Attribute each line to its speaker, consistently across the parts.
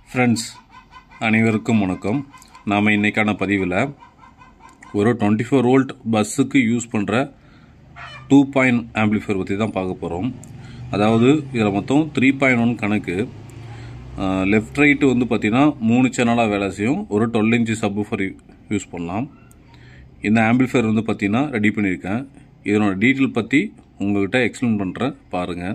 Speaker 1: friends அனைவருக்கும் வணக்கம் நாம் இன்றைக்கான பதிவில் ஒரு டுவெண்ட்டி ஃபோர் வோல்ட் பஸ்ஸுக்கு யூஸ் பண்ணுற டூ பாயிண்ட் ஆம்ப்ளிஃபையர் பற்றி தான் பார்க்க போகிறோம் அதாவது இதில் மொத்தம் த்ரீ பாயிண்ட் ஒன் கணக்கு லெஃப்ட் ரைட்டு வந்து பார்த்திங்கன்னா மூணு சேனலாக வேலை செய்யும் ஒரு டுவெல் இன்ச்சு சப்ஃபர் யூஸ் பண்ணலாம் இந்த ஆம்பிளிஃபையர் வந்து பார்த்திங்கன்னா ரெடி பண்ணியிருக்கேன் இதனோட டீட்டெயில் பற்றி உங்கள்கிட்ட எக்ஸ்பிளைன் பண்ணுறேன் பாருங்கள்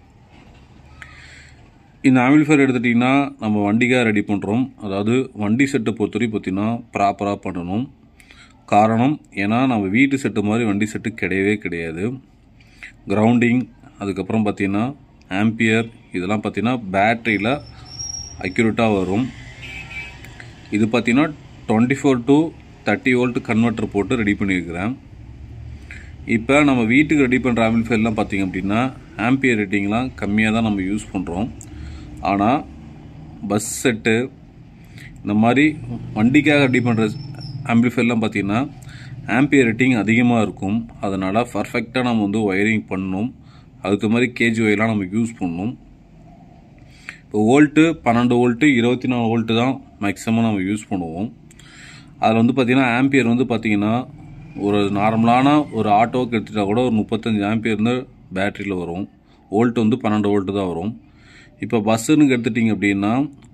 Speaker 1: இந்த ஆம்பிளிஃபையர் எடுத்துட்டிங்கன்னா நம்ம வண்டிக்காக ரெடி பண்ணுறோம் அதாவது வண்டி செட்டை பொறுத்தவரைக்கும் பார்த்திங்கன்னா ப்ராப்பராக பண்ணணும் காரணம் ஏன்னா நம்ம வீட்டு செட்டு மாதிரி வண்டி செட்டு கிடையவே கிடையாது கிரவுண்டிங் அதுக்கப்புறம் பார்த்திங்கன்னா ஆம்பியர் இதெல்லாம் பார்த்திங்கன்னா பேட்டரியில் அக்யூரேட்டாக வரும் இது பார்த்திங்கன்னா twenty four to thirty volt converter போட்டு ரெடி பண்ணியிருக்கிறேன் இப்போ நம்ம வீட்டுக்கு ரெடி பண்ணுற ஆம்பிளிஃபையர்லாம் பார்த்திங்க அப்படின்னா ஆம்பியர் ரேட்டிங்லாம் கம்மியாக தான் நம்ம யூஸ் பண்ணுறோம் ஆனால் பஸ் செட்டு இந்த மாதிரி வண்டிக்காக ரெடி பண்ணுற ஆம்பிளிஃபையர்லாம் பார்த்திங்கன்னா ஆம்பியர் ரேட்டிங் அதிகமாக இருக்கும் அதனால் பர்ஃபெக்டாக நம்ம வந்து ஒயரிங் பண்ணணும் அதுக்கு மாதிரி கேஜி ஒயர்லாம் நம்ம யூஸ் பண்ணணும் இப்போ வோல்ட்டு பன்னெண்டு வோல்ட்டு இருபத்தி நாலு வோல்ட்டு தான் மேக்ஸிமம் நம்ம யூஸ் பண்ணுவோம் அதில் வந்து பார்த்திங்கன்னா ஆம்பியர் வந்து பார்த்திங்கன்னா ஒரு நார்மலான ஒரு ஆட்டோவுக்கு எடுத்துட்டா கூட ஒரு முப்பத்தஞ்சு ஆம்பியர் இருந்து பேட்டரியில் வரும் வோல்ட் வந்து பன்னெண்டு வோல்ட்டு தான் வரும் இப்போ பஸ்ஸுன்னு எடுத்துட்டிங்க அப்படின்னா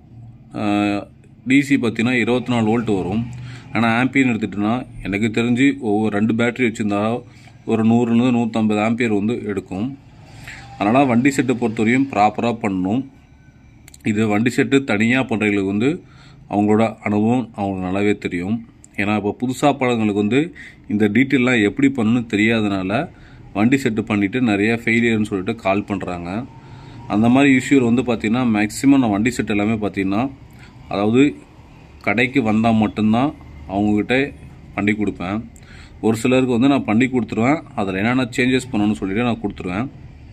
Speaker 1: டிசி பார்த்தீங்கன்னா இருபத்தி நாலு வோல்ட் வரும் ஆனால் ஆம்பியர்னு எடுத்துட்டோன்னா எனக்கு தெரிஞ்சு ஒவ்வொரு ரெண்டு பேட்டரி வச்சுருந்தா ஒரு நூறுலேருந்து நூற்றம்பது ஆம்பியர் வந்து எடுக்கும் அதனால் வண்டி செட்டை பொறுத்தவரையும் ப்ராப்பராக பண்ணணும் இது வண்டி செட்டு தனியாக பண்ணுறவங்களுக்கு வந்து அவங்களோட அனுபவம் அவங்களுக்கு நல்லாவே தெரியும் ஏன்னா இப்போ புதுசாக பழங்களுக்கு வந்து இந்த டீட்டெயிலாம் எப்படி பண்ணணும்னு தெரியாதனால வண்டி செட்டு பண்ணிவிட்டு நிறைய ஃபெயிலியர்னு சொல்லிட்டு கால் பண்ணுறாங்க அந்த மாதிரி இஷ்யூர் வந்து பார்த்திங்கன்னா மேக்ஸிமம் நான் வண்டி செட் எல்லாமே பார்த்திங்கன்னா அதாவது கடைக்கு வந்தால் மட்டும்தான் அவங்கக்கிட்ட பண்ணி கொடுப்பேன் ஒரு சிலருக்கு வந்து நான் பண்ணி கொடுத்துருவேன் அதில் என்னென்ன சேஞ்சஸ் பண்ணணும்னு சொல்லிட்டு நான் கொடுத்துருவேன்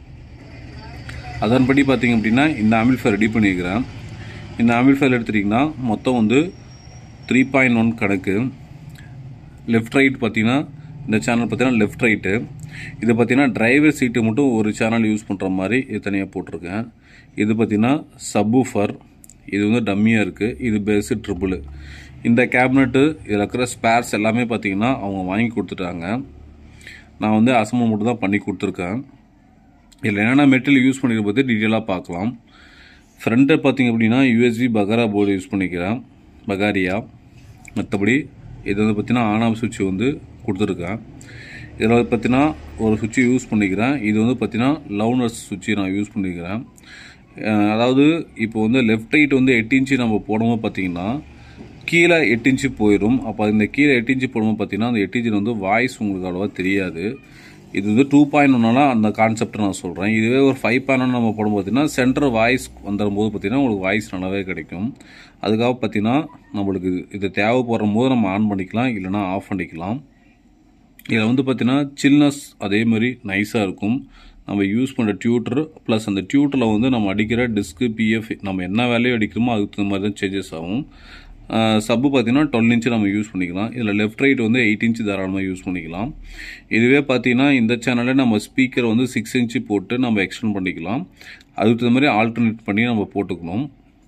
Speaker 1: அதன்படி பார்த்திங்க அப்படின்னா இந்த ஆம்பிள்ஃபயர் ரெடி பண்ணியிருக்கிறேன் இந்த ஆம்பிள்ஃபயர் எடுத்துட்டிங்கன்னா மொத்தம் வந்து த்ரீ பாயிண்ட் ஒன் கணக்கு லெஃப்ட் ரைட் பார்த்தீங்கன்னா இந்த சேனல் பார்த்தீங்கன்னா லெஃப்ட் ரைட்டு இது பார்த்தீங்கன்னா டிரைவர் சீட்டு மட்டும் ஒரு சேனல் யூஸ் பண்ணுற மாதிரி இது தனியாக போட்டிருக்கேன் இது பார்த்தீங்கன்னா சப்வூஃபர் இது வந்து டம்மியாக இருக்குது இது பேஸு ட்ரிபிள் இந்த கேபினெட்டு இதில் இருக்கிற ஸ்பேர்ஸ் எல்லாமே பார்த்தீங்கன்னா அவங்க வாங்கி கொடுத்துட்டாங்க நான் வந்து அசம்பல் மட்டும் தான் பண்ணி கொடுத்துருக்கேன் இதில் என்னென்ன மெட்டீரியல் யூஸ் பண்ணிக்கிற பற்றி டீட்டெயிலாக பார்க்கலாம் ஃப்ரண்ட்டை பார்த்திங்க அப்படின்னா யூஎஸ்பி பகாரா போர்டு யூஸ் பண்ணிக்கிறேன் பகாரியா மற்றபடி இது வந்து பார்த்திங்கன்னா ஆன் ஆஃப் சுவிட்ச் வந்து கொடுத்துருக்கேன் இதில் பார்த்தீங்கன்னா ஒரு சுவிட்சு யூஸ் பண்ணிக்கிறேன் இது வந்து பார்த்திங்கன்னா லவுனர்ஸ் சுவிட்சு நான் யூஸ் பண்ணிக்கிறேன் அதாவது இப்போ வந்து லெஃப்ட் ரைட் வந்து எட்டு இன்ச்சு நம்ம போடும்போது பார்த்திங்கன்னா கீழே எட்டு இன்ச்சு போயிடும் அப்போ இந்த கீழே எட்டு இன்ச்சு போடும்போது பார்த்திங்கன்னா அந்த எட்டு இன்ச்சில் வந்து வாய்ஸ் உங்களுக்கு அவ்வளோவா தெரியாது இது வந்து டூ பாயிண்ட் ஒன்னால அந்த கான்செப்டை நான் சொல்கிறேன் இதுவே ஒரு ஃபைவ் பாயிண்ட் ஒன் நம்ம போடும் பார்த்தீங்கன்னா சென்டர் வாய்ஸ் வந்துடும்போது பார்த்தீங்கன்னா உங்களுக்கு வாய்ஸ் நல்லாவே கிடைக்கும் அதுக்காக பார்த்தீங்கன்னா நம்மளுக்கு இது தேவைப்படுற போது நம்ம ஆன் பண்ணிக்கலாம் இல்லைனா ஆஃப் பண்ணிக்கலாம் இதில் வந்து பார்த்திங்கன்னா சில்னஸ் அதே மாதிரி நைஸாக இருக்கும் நம்ம யூஸ் பண்ணுற டியூட்டர் ப்ளஸ் அந்த டியூட்டரில் வந்து நம்ம அடிக்கிற டிஸ்க்கு பிஎஃப் நம்ம என்ன வேலையை அடிக்கிறோமோ அதுக்கு தகுந்த மாதிரி தான் சேஞ்சஸ் ஆகும் சப்பு பார்த்தீங்கன்னா டுவெல் இன்ச்சு நம்ம யூஸ் பண்ணிக்கலாம் இதில் லெஃப்ட் ரைட் வந்து எயிட் இன்ச்சு தாராளமாக யூஸ் பண்ணிக்கலாம் இதுவே பார்த்தீங்கன்னா இந்த சேனலில் நம்ம ஸ்பீக்கர் வந்து சிக்ஸ் இன்ச்சு போட்டு நம்ம எக்ஸ்டெண்ட் பண்ணிக்கலாம் அதுக்கு தகுந்த மாதிரி ஆல்டர்னேட் பண்ணி நம்ம போட்டுக்கணும்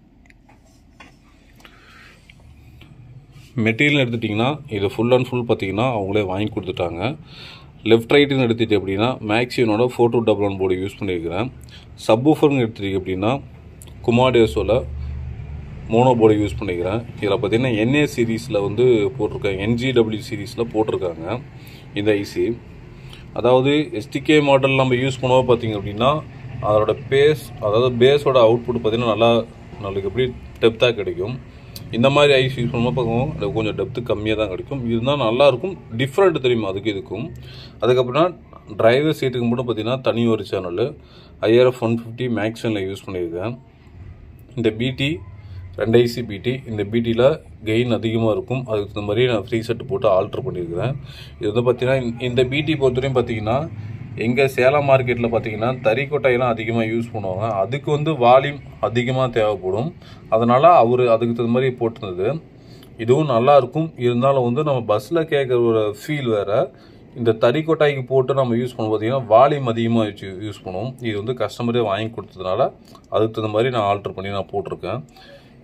Speaker 1: மெட்டீரியல் எடுத்துட்டிங்கன்னா இது ஃபுல் அண்ட் ஃபுல் பார்த்தீங்கன்னா அவங்களே வாங்கி கொடுத்துட்டாங்க லெஃப்ட் ரைட்டுன்னு எடுத்துகிட்டு அப்படின்னா மேக்ஸியனோட four two double one board use பண்ணியிருக்கிறேன் சப்வூஃபர்னு எடுத்துட்டீங்க அப்படின்னா குமாடேஸோட மோனோ போர்டு யூஸ் பண்ணிக்கிறேன் இதில் பார்த்தீங்கன்னா என்ஏ சீரீஸில் வந்து போட்டிருக்காங்க என்ஜிடபிள்யூ சீரீஸில் போட்டிருக்காங்க இந்த ஐசி அதாவது எஸ்டிகே மாடல் நம்ம யூஸ் பண்ணுவோம் பார்த்தீங்க அப்படின்னா அதோட பேஸ் அதாவது பேஸோட அவுட்புட் பார்த்திங்கன்னா நல்லா நம்மளுக்கு எப்படி டெப்த்தாக கிடைக்கும் இந்த மாதிரி ஐஸ் யூஸ் பண்ணும்போது பார்க்கும் அது கொஞ்சம் டெப்த்து கம்மியாக தான் கிடைக்கும் இதுதான் நல்லாயிருக்கும் டிஃப்ரெண்ட் தெரியுமா அதுக்கு இதுக்கும் அதுக்கப்புறம் டிரைவர் சீட்டுக்கு மட்டும் பார்த்தீங்கன்னா தனி ஒரு சேனல் ஐஆர்எஃப் ஒன் ஃபிஃப்டி மேக்ஸனில் யூஸ் பண்ணியிருக்கேன் இந்த பிடி ரெண்டு ஐசி பிடி இந்த பிடியில் கெயின் அதிகமாக இருக்கும் அதுக்கு தகுந்த மாதிரி நான் ஃப்ரீ செட்டு போட்டு ஆல்ட்ரு பண்ணியிருக்கிறேன் இது வந்து பார்த்தீங்கன்னா இந்த பிடி பொறுத்தவரையும் பார்த்தீங்கன்னா எங்கள் சேலம் மார்க்கெட்டில் பார்த்தீங்கன்னா தறிக்கொட்டையெல்லாம் அதிகமாக யூஸ் பண்ணுவாங்க அதுக்கு வந்து வால்யூம் அதிகமாக தேவைப்படும் அதனால் அவர் அதுக்கு தகுந்த மாதிரி போட்டிருந்தது இதுவும் நல்லா இருக்கும் இருந்தாலும் வந்து நம்ம பஸ்ஸில் கேட்குற ஒரு ஃபீல் வேறு இந்த தறி கொட்டாய்க்கு போட்டு நம்ம யூஸ் பண்ணும் பார்த்தீங்கன்னா வால்யூம் அதிகமாக வச்சு யூஸ் பண்ணுவோம் இது வந்து கஸ்டமரே வாங்கி கொடுத்ததுனால அதுக்கு தகுந்த மாதிரி நான் ஆல்ட்ரு பண்ணி நான் போட்டிருக்கேன்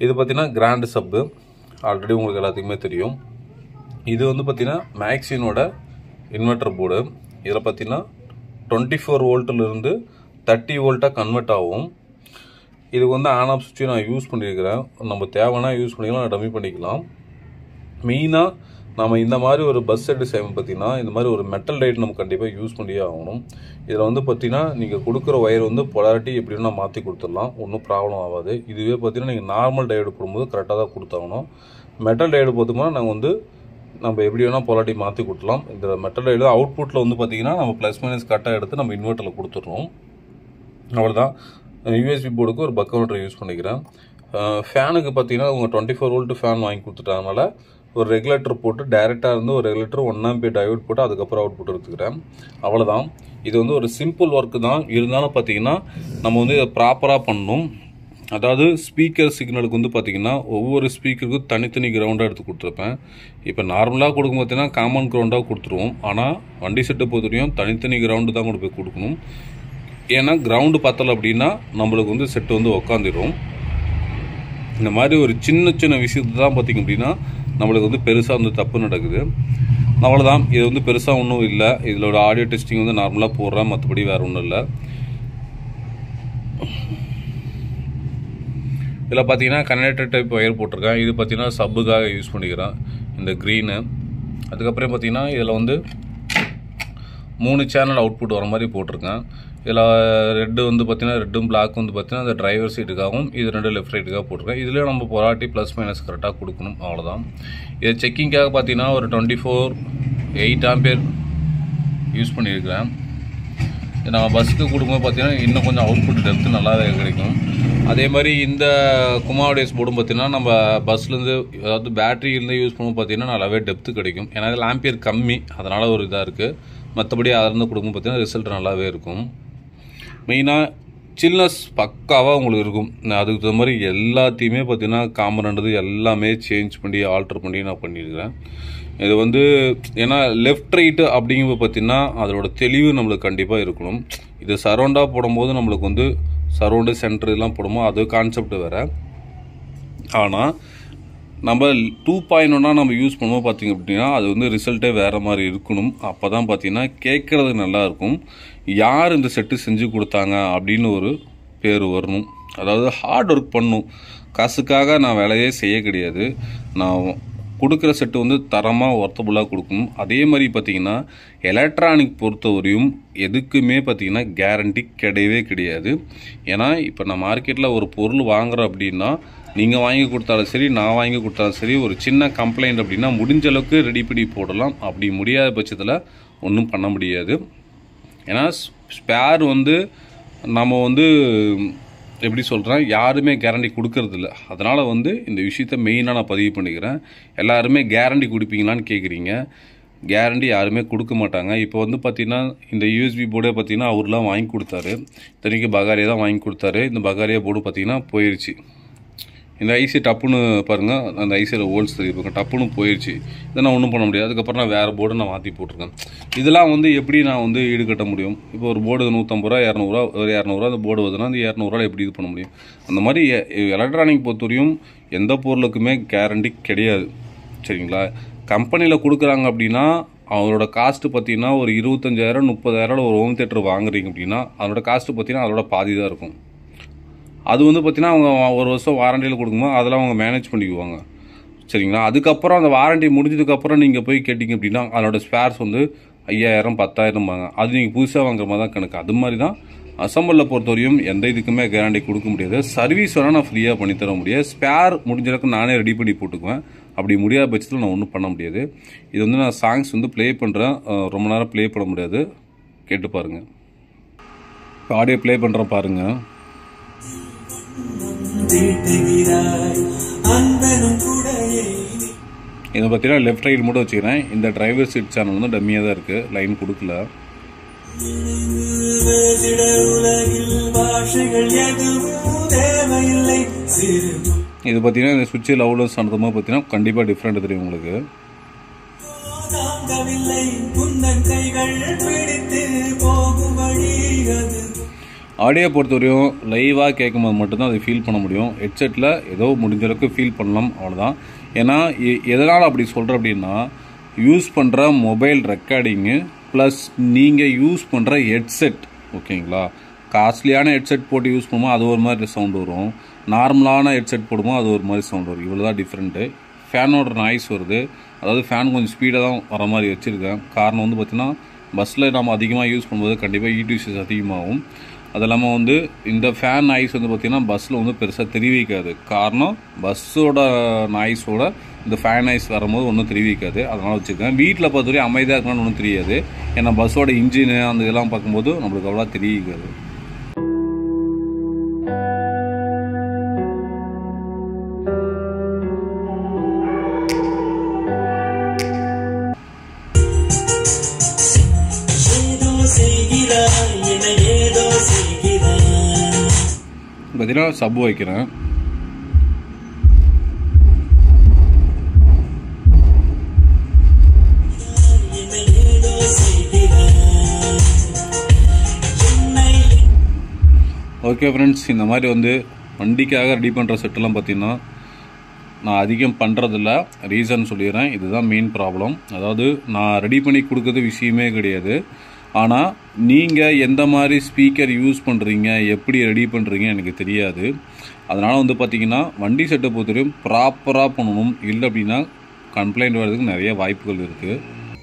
Speaker 1: இது பார்த்தீங்கன்னா கிராண்ட் சப்பு ஆல்ரெடி உங்களுக்கு எல்லாத்துக்குமே தெரியும் இது வந்து பார்த்தீங்கன்னா மேக்ஸினோட இன்வெர்டர் போர்டு இதில் பார்த்தீங்கன்னா டுவெண்ட்டி ஃபோர் வோல்ட்டிலிருந்து தேர்ட்டி வோல்ட்டாக கன்வெர்ட் ஆகும் இதுக்கு வந்து ஆன் ஆஃப் சுவிட்சை நான் யூஸ் பண்ணியிருக்கிறேன் நம்ம தேவைன்னா யூஸ் பண்ணிக்கலாம் டம்மி பண்ணிக்கலாம் மெயினாக நம்ம இந்த மாதிரி ஒரு பஸ் செட்டு செய்வோம் பார்த்தீங்கன்னா இந்த மாதிரி ஒரு மெட்டல் லைட் நம்ம கண்டிப்பாக யூஸ் பண்ணியே ஆகணும் இதில் வந்து பார்த்தீங்கன்னா நீங்கள் கொடுக்குற ஒயர் வந்து பொலாரிட்டி எப்படின்னா மாற்றி கொடுத்துடலாம் ஒன்றும் ப்ராப்ளம் ஆகாது இதுவே பார்த்தீங்கன்னா நீங்கள் நார்மல் டயோடு போடும்போது கரெக்டாக தான் கொடுத்தாகணும் மெட்டல் டயோடு போதுமா நாங்கள் வந்து நம்ம எப்படி வேணால் பொலாரிட்டி மாற்றி கொடுக்கலாம் இந்த மெட்டல் டயோடு அவுட்புட்டில் வந்து பார்த்தீங்கன்னா நம்ம ப்ளஸ் மைனஸ் கரெக்டாக எடுத்து நம்ம இன்வெர்ட்டரில் கொடுத்துட்றோம் அவ்வளோதான் யூஎஸ்பி போர்டுக்கு ஒரு பக் கவுண்டர் யூஸ் பண்ணிக்கிறேன் ஃபேனுக்கு பார்த்தீங்கன்னா உங்கள் டுவெண்ட்டி ஃபோர் வோல்ட் ஃபேன் வாங்கி கொடுத்துட்டதுனால ஒரு ரெகுலேட்டர் போட்டு டைரெக்டாக இருந்து ஒரு ரெகுலேட்டர் ஒன் ஆம்பியர் டயோட் போட்டு அதுக்கப்புறம் அவுட் புட் எடுத்துக்கிறேன் அவ்வளோதான் இது வந்து ஒரு சிம்பிள் ஒர்க்கு தான் இருந்தாலும் பார்த்தீங்கன்னா நம்ம வந்து இதை ப்ராப்பராக பண்ணணும் அதாவது ஸ்பீக்கர் சிக்னலுக்கு வந்து பார்த்தீங்கன்னா ஒவ்வொரு ஸ்பீக்கருக்கும் தனித்தனி கிரவுண்டாக எடுத்து கொடுத்துருப்பேன் இப்போ நார்மலாக கொடுக்கும் பார்த்தீங்கன்னா காமன் கிரவுண்டாக கொடுத்துருவோம் ஆனால் வண்டி செட்டை பொறுத்தவரையும் தனித்தனி கிரவுண்டு தான் கொண்டு போய் கொடுக்கணும் ஏன்னா கிரவுண்டு பத்தலை அப்படின்னா நம்மளுக்கு வந்து செட்டு வந்து உக்காந்துடும் இந்த மாதிரி ஒரு சின்ன சின்ன விஷயத்தை தான் பார்த்திங்க அப்படின்னா நம்மளுக்கு வந்து பெருசாக வந்து தப்பு நடக்குது அவ்வளோதான் இது வந்து பெருசாக ஒன்றும் இல்லை இதிலோட ஆடியோ டெஸ்டிங் வந்து நார்மலாக போடுறேன் மற்றபடி வேறு ஒன்றும் இல்லை இதில் பார்த்தீங்கன்னா கனெக்டர் டைப் ஒயர் போட்டிருக்கேன் இது பார்த்தீங்கன்னா சப்புக்காக யூஸ் பண்ணிக்கிறேன் இந்த க்ரீனு அதுக்கப்புறம் பார்த்தீங்கன்னா இதில் வந்து மூணு சேனல் அவுட்புட் வர மாதிரி போட்டிருக்கேன் இதில் ரெட்டு வந்து பார்த்தீங்கன்னா ரெட்டும் பிளாக் வந்து பார்த்தீங்கன்னா அந்த டிரைவர் சீட்டுக்காகவும் இது ரெண்டு லெஃப்ட் ரைட்டுக்காக போட்டிருக்கேன் இதில் நம்ம பொராட்டி ப்ளஸ் மைனஸ் கரெக்டாக கொடுக்கணும் அவ்வளோதான் இது செக்கிங்காக பார்த்தீங்கன்னா ஒரு twenty four eight ampere use பண்ணியிருக்கிறேன் இது நம்ம பஸ்ஸுக்கு கொடுக்கும்போது பார்த்தீங்கன்னா இன்னும் கொஞ்சம் அவுட்புட் டெப்த்து நல்லாவே கிடைக்கும் அதே மாதிரி இந்த குமாவடேஸ் போர்டும் பார்த்தீங்கன்னா நம்ம பஸ்லேருந்து அதாவது பேட்டரியிலேருந்து யூஸ் பண்ணும்போது பார்த்தீங்கன்னா நல்லாவே டெப்த்து கிடைக்கும் ஏன்னா இதில் ஆம்பியர் கம்மி அதனால் ஒரு இதாக இருக்குது மற்றபடி அதிலிருந்து கொடுக்கும்போது பார்த்தீங்கன்னா ரிசல்ட் நல்லாவே இருக்கும் மெயினாக சில்னஸ் பக்காவாக உங்களுக்கு இருக்கும் நான் அதுக்கு தகுந்த மாதிரி எல்லாத்தையுமே பார்த்தீங்கன்னா காமரண்டது எல்லாமே சேஞ்ச் பண்ணி ஆல்டர் பண்ணி நான் பண்ணியிருக்கிறேன் இது வந்து ஏன்னா லெஃப்ட் ரைட்டு அப்படிங்கும்போது பார்த்தீங்கன்னா அதோட தெளிவு நம்மளுக்கு கண்டிப்பாக இருக்கணும் இது சரௌண்டாக போடும்போது நம்மளுக்கு வந்து சரௌண்டு சென்டர் இதெல்லாம் போடும்போது அது கான்செப்ட் வேறு ஆனால் நம்ம டூ பாயிண்ட் ஒன்னா நம்ம யூஸ் பண்ணும்போது பார்த்தீங்க அப்படின்னா அது வந்து ரிசல்ட்டே வேறு மாதிரி இருக்கணும் அப்போ தான் பார்த்தீங்கன்னா கேட்குறது நல்லா இருக்கும் யார் இந்த செட்டு செஞ்சு கொடுத்தாங்க அப்படின்னு ஒரு பேர் வரணும் அதாவது ஹார்ட் ஒர்க் பண்ணும் காசுக்காக நான் வேலையே செய்ய கிடையாது நான் கொடுக்குற செட்டு வந்து தரமாக ஒர்த்தபுளாக கொடுக்கணும் அதே மாதிரி பார்த்தீங்கன்னா எலக்ட்ரானிக் பொறுத்தவரையும் எதுக்குமே பார்த்தீங்கன்னா கேரண்டி கிடையவே கிடையாது ஏன்னா இப்போ நான் மார்க்கெட்டில் ஒரு பொருள் வாங்குறோம் அப்படின்னா நீங்கள் வாங்கி கொடுத்தாலும் சரி நான் வாங்கி கொடுத்தாலும் சரி ஒரு சின்ன கம்ப்ளைண்ட் அப்படின்னா முடிஞ்ச அளவுக்கு ரெடி பண்ணி போடலாம் அப்படி முடியாத பட்சத்தில் ஒன்றும் பண்ண முடியாது ஏன்னா ஸ்பேர் வந்து நம்ம வந்து எப்படி சொல்கிறேன் யாருமே கேரண்டி கொடுக்கறதில்ல அதனால் வந்து இந்த விஷயத்த மெயினாக நான் பதிவு பண்ணிக்கிறேன் எல்லாருமே கேரண்டி கொடுப்பீங்களான்னு கேட்குறீங்க கேரண்டி யாருமே கொடுக்க மாட்டாங்க இப்போ வந்து பார்த்தீங்கன்னா இந்த யூஎஸ்பி போர்டே பார்த்தீங்கன்னா அவர்லாம் வாங்கி கொடுத்தாரு இத்தனைக்கு பகாரியா தான் வாங்கி கொடுத்தாரு இந்த பகாரியா போர்டு பார்த்தீங்கன்னா போயிடுச்சு இந்த ஐசி டப்புன்னு பாருங்கள் அந்த ஐசியில் ஹோல்ஸ் தெரியும் டப்புன்னு போயிடுச்சு இதை நான் ஒன்றும் பண்ண முடியாது அதுக்கப்புறம் நான் வேறு போர்டு நான் மாற்றி போட்டிருக்கேன் இதெல்லாம் வந்து எப்படி நான் வந்து ஈடுகட்ட முடியும் இப்போ ஒரு போர்டு நூற்றம்பது ரூபா இரநூறுவா ஒரு இரநூறுவா அந்த போர்டு வருதுன்னா அந்த இரநூறுவா எப்படி இது பண்ண முடியும் அந்த மாதிரி எலக்ட்ரானிக் பொறுத்தவரையும் எந்த பொருளுக்குமே கேரண்டி கிடையாது சரிங்களா கம்பெனியில் கொடுக்குறாங்க அப்படின்னா அவரோட காஸ்ட்டு பார்த்தீங்கன்னா ஒரு இருபத்தஞ்சாயிரம் முப்பதாயிரம் ஒரு ஹோம் தேட்டர் வாங்குறீங்க அப்படின்னா அதோட காஸ்ட்டு பார்த்தீங்கன்னா அதோட பாதி தான் இருக்கும் அது வந்து பார்த்தீங்கன்னா அவங்க ஒரு வருஷம் வாரண்டியில் கொடுக்கும்போது அதெல்லாம் அவங்க மேனேஜ் பண்ணிக்குவாங்க சரிங்களா அதுக்கப்புறம் அந்த வாரண்டி முடிஞ்சதுக்கப்புறம் நீங்கள் போய் கேட்டிங்க அப்படின்னா அதோட ஸ்பேர்ஸ் வந்து ஐயாயிரம் பத்தாயிரம் வாங்க அது நீங்கள் புதுசாக வாங்குற மாதிரி தான் கணக்கு அது மாதிரி தான் அசம்பிளில் பொறுத்தவரையும் எந்த இதுக்குமே கேரண்டி கொடுக்க முடியாது சர்வீஸ் வேணால் நான் ஃப்ரீயாக பண்ணி தர முடியாது ஸ்பேர் முடிஞ்ச அளவுக்கு நானே ரெடி பண்ணி போட்டுக்குவேன் அப்படி முடியாத பட்சத்தில் நான் ஒன்றும் பண்ண முடியாது இது வந்து நான் சாங்ஸ் வந்து ப்ளே பண்ணுறேன் ரொம்ப நேரம் ப்ளே பண்ண முடியாது கேட்டு பாருங்கள் இப்போ ஆடியோ ப்ளே பண்ணுறேன் பாருங்கள்
Speaker 2: தீட்டுகிறாய் அன்பனும் கூடையை
Speaker 1: இதை பார்த்தீங்கன்னா லெஃப்ட் ரைட் மட்டும் வச்சுக்கிறேன் இந்த டிரைவர் சீட் சேனல் வந்து டம்மியாக தான் இருக்குது லைன் கொடுக்கல
Speaker 2: பேசிட உலகில் பாஷைகள் எதுவும் தேவையில்லை சிறு
Speaker 1: இது பார்த்தீங்கன்னா இந்த சுவிட்சு லவ்லஸ் ஆனதுமா பார்த்தீங்கன்னா கண்டிப்பாக டிஃப்ரெண்ட் தெரியும் உங்களுக்கு
Speaker 2: தாங்கவில்லை குந்தன் கைகள் பிடித்து போகும் வழி அது
Speaker 1: ஆடியோ பொறுத்தவரையும் லைவாக கேட்கும்போது மட்டும்தான் அதை ஃபீல் பண்ண முடியும் ஹெட்செட்டில் ஏதோ முடிஞ்ச அளவுக்கு ஃபீல் பண்ணலாம் அவ்வளோதான் ஏன்னா எ- எதனால் அப்படி சொல்கிறேன் அப்படின்னா யூஸ் பண்ணுற மொபைல் ரெக்கார்டிங்கு ப்ளஸ் நீங்கள் யூஸ் பண்ணுற ஹெட்செட் ஓகேங்களா காஸ்ட்லியான ஹெட்செட் போட்டு யூஸ் பண்ணும்போது அது ஒரு மாதிரி சவுண்ட் வரும் நார்மலான ஹெட்செட் போடும்போது அது ஒரு மாதிரி சவுண்ட் வரும் இவ்வளோ தான் டிஃப்ரெண்ட்டு ஃபேனோட நாய்ஸ் வருது அதாவது ஃபேன் கொஞ்சம் ஸ்பீடாக தான் வர மாதிரி வச்சுருக்கேன் காரணம் வந்து பார்த்திங்கன்னா பஸ்ஸில் நம்ம அதிகமாக யூஸ் பண்ணும்போது கண்டிப்பாக ஈடியூசஸ் அதிகமாகும் அது இல்லாமல் வந்து இந்த ஃபேன் நாய்ஸ் வந்து பார்த்திங்கன்னா பஸ்ஸில் வந்து பெருசாக தெரிவிக்காது காரணம் பஸ்ஸோட நாய்ஸோட இந்த ஃபேன் நாய்ஸ் வரும்போது ஒன்றும் தெரிவிக்காது அதனால் வச்சுருக்கேன் வீட்டில் பொறுத்தவரையும் அமைதியாக இருக்கணும்னு ஒன்றும் தெரியாது ஏன்னா பஸ்ஸோட இன்ஜினு அந்த இதெல்லாம் பார்க்கும்போது நம்மளுக்கு அவ்வளோ தெரிவிக்காது
Speaker 2: ஏதோ செய்கிறாய் என ஏதோ செய்கிறாய்
Speaker 1: பார்த்தீங்கன்னா சப் வைக்கிறேன்
Speaker 2: என ஏதோ செய்கிறாய் என்னை
Speaker 1: ஓகே ஃப்ரெண்ட்ஸ் இந்த மாதிரி வந்து வண்டிக்காக ரெடி பண்ணுற செட்டெல்லாம் பார்த்தீங்கன்னா நான் அதிகம் பண்ணுறதில்ல ரீசன் சொல்லிடுறேன் இதுதான் மெயின் ப்ராப்ளம் அதாவது நான் ரெடி பண்ணி கொடுக்கறது விஷயமே கிடையாது ஆனால் நீங்கள் எந்த மாதிரி ஸ்பீக்கர் யூஸ் பண்ணுறீங்க எப்படி ரெடி பண்ணுறீங்க எனக்கு தெரியாது அதனால் வந்து பார்த்தீங்கன்னா வண்டி செட்டை பொறுத்தவரையும் ப்ராப்பராக பண்ணணும் இல்லை அப்படின்னா கம்ப்ளைண்ட் வர்றதுக்கு நிறைய வாய்ப்புகள் இருக்குது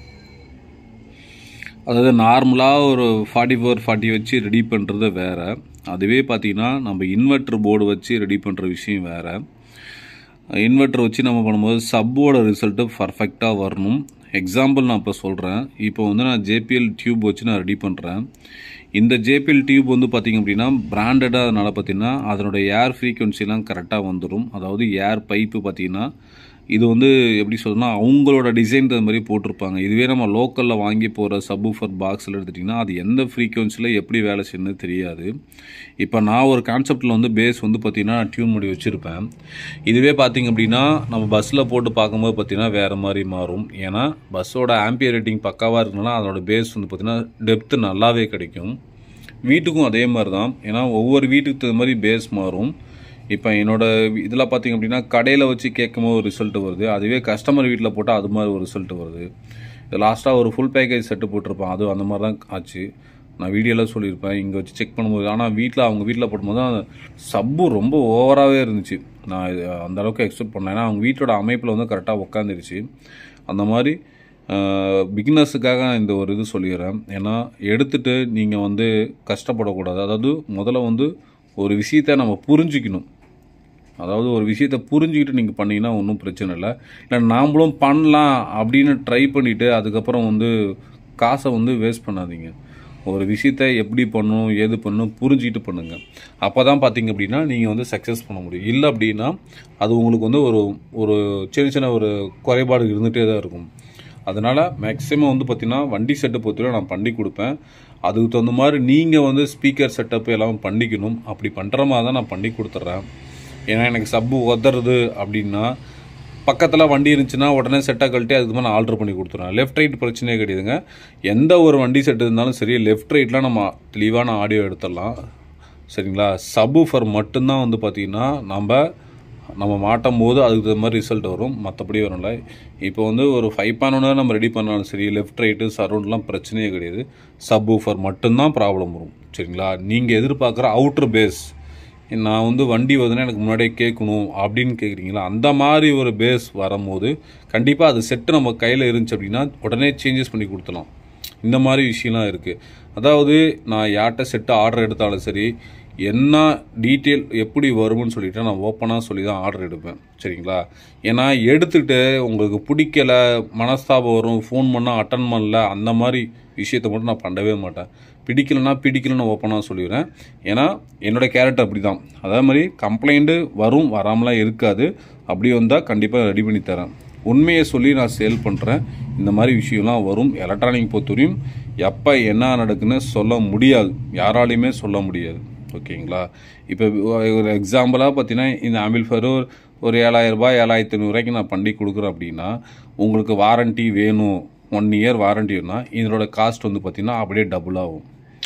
Speaker 1: அதாவது நார்மலாக ஒரு ஃபார்ட்டி ஃபோர் ஃபார்ட்டி வச்சு ரெடி பண்ணுறது வேறு அதுவே பார்த்தீங்கன்னா நம்ம இன்வெர்ட்டர் போர்டு வச்சு ரெடி பண்ணுற விஷயம் வேறு இன்வெர்ட்டர் வச்சு நம்ம பண்ணும்போது சப்போட ரிசல்ட்டு பர்ஃபெக்டாக வரணும் எக்ஸாம்பிள் நான் இப்போ சொல்கிறேன் இப்போ வந்து நான் ஜேபிஎல் டியூப் வச்சு நான் ரெடி பண்ணுறேன் இந்த ஜேபிஎல் டியூப் வந்து பார்த்திங்க அப்படின்னா பிராண்டடாக அதனால் பார்த்தீங்கன்னா அதனோட ஏர் ஃப்ரீக்குவன்சிலாம் கரெக்டாக வந்துடும் அதாவது ஏர் பைப்பு பார்த்தீங்கன்னா இது வந்து எப்படி சொல்லணும்னா அவங்களோட டிசைன் தகுந்த மாதிரி போட்டிருப்பாங்க இதுவே நம்ம லோக்கலில் வாங்கி போகிற சப்வூஃபர் பாக்ஸில் எடுத்துட்டிங்கன்னா அது எந்த ஃப்ரீக்குவன்சியில் எப்படி வேலை செய்யணும்னு தெரியாது இப்போ நான் ஒரு கான்செப்டில் வந்து பேஸ் வந்து பார்த்திங்கன்னா டியூன் பண்ணி வச்சுருப்பேன் இதுவே பார்த்திங்க அப்படின்னா நம்ம பஸ்ஸில் போட்டு பார்க்கும்போது பார்த்திங்கன்னா வேறு மாதிரி மாறும் ஏன்னா பஸ்ஸோட ஆம்பியர் ரேட்டிங் பக்காவாக இருக்கனால அதோட பேஸ் வந்து பார்த்திங்கன்னா டெப்த்து நல்லாவே கிடைக்கும் வீட்டுக்கும் அதே மாதிரி தான் ஏன்னா ஒவ்வொரு வீட்டுக்கு தகுந்த மாதிரி பேஸ் மாறும் இப்போ என்னோட இதில் பார்த்தீங்க அப்படின்னா கடையில் வச்சு கேட்கும்போது ஒரு ரிசல்ட் வருது அதுவே கஸ்டமர் வீட்டில் போட்டால் அது மாதிரி ஒரு ரிசல்ட் வருது லாஸ்ட்டாக ஒரு ஃபுல் பேக்கேஜ் செட்டு போட்டிருப்பேன் அது அந்த மாதிரி தான் ஆச்சு நான் வீடியோவில் சொல்லியிருப்பேன் இங்கே வச்சு செக் பண்ணும்போது ஆனால் வீட்டில் அவங்க வீட்டில் போடும்போது தான் சப்பு ரொம்ப ஓவராகவே இருந்துச்சு நான் இது அந்த அளவுக்கு எக்ஸ்பெக்ட் பண்ணேன் ஏன்னா அவங்க வீட்டோட அமைப்பில் வந்து கரெக்டாக உட்காந்துருச்சு அந்த மாதிரி பிகினர்ஸுக்காக இந்த ஒரு இது சொல்லிடுறேன் ஏன்னா எடுத்துட்டு நீங்கள் வந்து கஷ்டப்படக்கூடாது அதாவது முதல்ல வந்து ஒரு விஷயத்தை நம்ம புரிஞ்சுக்கணும் அதாவது ஒரு விஷயத்தை புரிஞ்சுக்கிட்டு நீங்கள் பண்ணீங்கன்னா ஒன்றும் பிரச்சனை இல்லை இல்லை நாமளும் பண்ணலாம் அப்படின்னு ட்ரை பண்ணிவிட்டு அதுக்கப்புறம் வந்து காசை வந்து வேஸ்ட் பண்ணாதீங்க ஒரு விஷயத்தை எப்படி பண்ணணும் ஏது பண்ணணும் புரிஞ்சுக்கிட்டு பண்ணுங்கள் அப்போ தான் பார்த்தீங்க அப்படின்னா நீங்கள் வந்து சக்ஸஸ் பண்ண முடியும் இல்லை அப்படின்னா அது உங்களுக்கு வந்து ஒரு ஒரு சின்ன சின்ன ஒரு குறைபாடு இருந்துகிட்டே தான் இருக்கும் அதனால் மேக்ஸிமம் வந்து பார்த்தீங்கன்னா வண்டி செட்டு பொறுத்தவரை நான் பண்ணி கொடுப்பேன் அதுக்கு தகுந்த மாதிரி நீங்கள் வந்து ஸ்பீக்கர் செட்டப் எல்லாம் பண்ணிக்கணும் அப்படி பண்ணுற மாதிரி தான் நான் பண்ணி கொடுத்துட்றேன் ஏன்னா எனக்கு சப்பு உதறது அப்படின்னா பக்கத்தில் வண்டி இருந்துச்சுன்னா உடனே செட்டாக கழட்டி அதுக்கு மாதிரி நான் ஆல்ட்ரு பண்ணி கொடுத்துருவேன் லெஃப்ட் ரைட் பிரச்சனையே கிடையாதுங்க எந்த ஒரு வண்டி செட் இருந்தாலும் சரி லெஃப்ட் ரைட்லாம் நம்ம தெளிவான ஆடியோ எடுத்துடலாம் சரிங்களா சப்வூஃபர் மட்டும்தான் வந்து பார்த்திங்கன்னா நம்ம நம்ம மாட்டும் போது அதுக்கு தகுந்த மாதிரி ரிசல்ட் வரும் மற்றபடி வரும்ல இப்போ வந்து ஒரு ஃபைவ் பாயிண்ட் ஒன்று நம்ம ரெடி பண்ணாலும் சரி லெஃப்ட் ரைட்டு சரௌண்ட்லாம் பிரச்சனையே கிடையாது சப் ஊஃபர் மட்டும்தான் ப்ராப்ளம் வரும் சரிங்களா நீங்கள் எதிர்பார்க்குற அவுட்டர் பேஸ் நான் வந்து வண்டி வருதுன்னா எனக்கு முன்னாடியே கேட்கணும் அப்படின்னு கேட்குறீங்களா அந்த மாதிரி ஒரு பேஸ் வரும்போது கண்டிப்பாக அது செட்டு நம்ம கையில் இருந்துச்சு அப்படின்னா உடனே சேஞ்சஸ் பண்ணி கொடுத்துலாம் இந்த மாதிரி விஷயம்லாம் இருக்குது அதாவது நான் யார்கிட்ட செட்டு ஆர்டர் எடுத்தாலும் சரி என்ன டீட்டெயில் எப்படி வரும்னு சொல்லிட்டு நான் ஓப்பனாக சொல்லி தான் ஆர்டர் எடுப்பேன் சரிங்களா ஏன்னா எடுத்துகிட்டு உங்களுக்கு பிடிக்கல மனஸ்தாபம் வரும் ஃபோன் பண்ணால் அட்டன் பண்ணல அந்த மாதிரி விஷயத்தை மட்டும் நான் பண்ணவே மாட்டேன் பிடிக்கலனா பிடிக்கலன்னு ஓப்பனாக சொல்லிடுறேன் ஏன்னா என்னோடய கேரக்டர் அப்படி தான் அதே மாதிரி கம்ப்ளைண்ட்டு வரும் வராமலாம் இருக்காது அப்படி வந்தால் கண்டிப்பாக ரெடி பண்ணி தரேன் உண்மையை சொல்லி நான் சேல் பண்ணுறேன் இந்த மாதிரி விஷயம்லாம் வரும் எலக்ட்ரானிக் பொறுத்தவரையும் எப்போ என்ன நடக்குன்னு சொல்ல முடியாது யாராலையுமே சொல்ல முடியாது ஓகேங்களா இப்போ ஒரு எக்ஸாம்பிளாக பார்த்தீங்கன்னா இந்த ஆம்பிள்ஃபர் ஒரு ஏழாயிரம் ரூபாய் ஏழாயிரத்தி ஐநூறுரூவாய்க்கு நான் பண்ணி கொடுக்குறேன் அப்படின்னா உங்களுக்கு வாரண்ட்டி வேணும் ஒன் இயர் வாரண்ட்டி வேணும்னா இதனோட காஸ்ட் வந்து பார்த்தீங்கன்னா அப்படியே டபுள் ஆகும்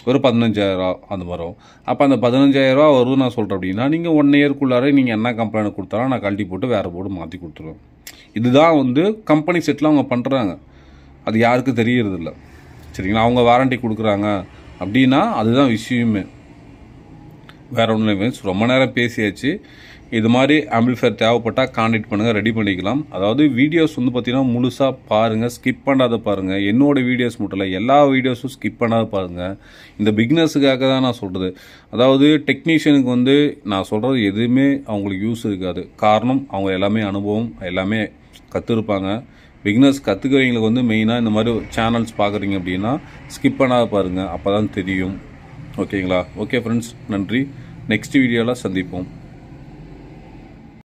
Speaker 1: ஒரு பதினஞ்சாயிரரூவா அந்த மாதிரி வரும் அப்போ அந்த பதினஞ்சாயிரரூவா வரும் நான் சொல்கிறேன் அப்படின்னா நீங்கள் ஒன் இயர்க்குள்ளார நீங்கள் என்ன கம்ப்ளைண்ட் கொடுத்தாலும் நான் கழட்டி போட்டு வேறு போர்டு மாற்றி கொடுத்துருவேன் இதுதான் வந்து கம்பெனி செட்டில் அவங்க பண்ணுறாங்க அது யாருக்கும் தெரியறதில்ல சரிங்களா அவங்க வாரண்டி கொடுக்குறாங்க அப்படின்னா அதுதான் விஷயமே வேற ஒன்றும் இல்லை ரொம்ப நேரம் பேசியாச்சு இது மாதிரி ஆம்பிள்ஃபேர் தேவைப்பட்டால் கான்டாக்ட் பண்ணுங்கள் ரெடி பண்ணிக்கலாம் அதாவது வீடியோஸ் வந்து பார்த்தீங்கன்னா முழுசாக பாருங்கள் ஸ்கிப் பண்ணாத பாருங்கள் என்னோட வீடியோஸ் மட்டும் இல்லை எல்லா வீடியோஸும் ஸ்கிப் பண்ணாத பாருங்கள் இந்த பிக்னஸுக்காக தான் நான் சொல்கிறது அதாவது டெக்னீஷியனுக்கு வந்து நான் சொல்கிறது எதுவுமே அவங்களுக்கு யூஸ் இருக்காது காரணம் அவங்க எல்லாமே அனுபவம் எல்லாமே கற்றுருப்பாங்க பிக்னஸ் கற்றுக்கிறவங்களுக்கு வந்து மெயினாக இந்த மாதிரி சேனல்ஸ் பார்க்குறீங்க அப்படின்னா ஸ்கிப் பண்ணாத பாருங்கள் அப்போ தான் தெரியும் ஓகேங்களா ஓகே ஃப்ரெண்ட்ஸ் நன்றி நெக்ஸ்ட் வீடியோவில் சந்திப்போம்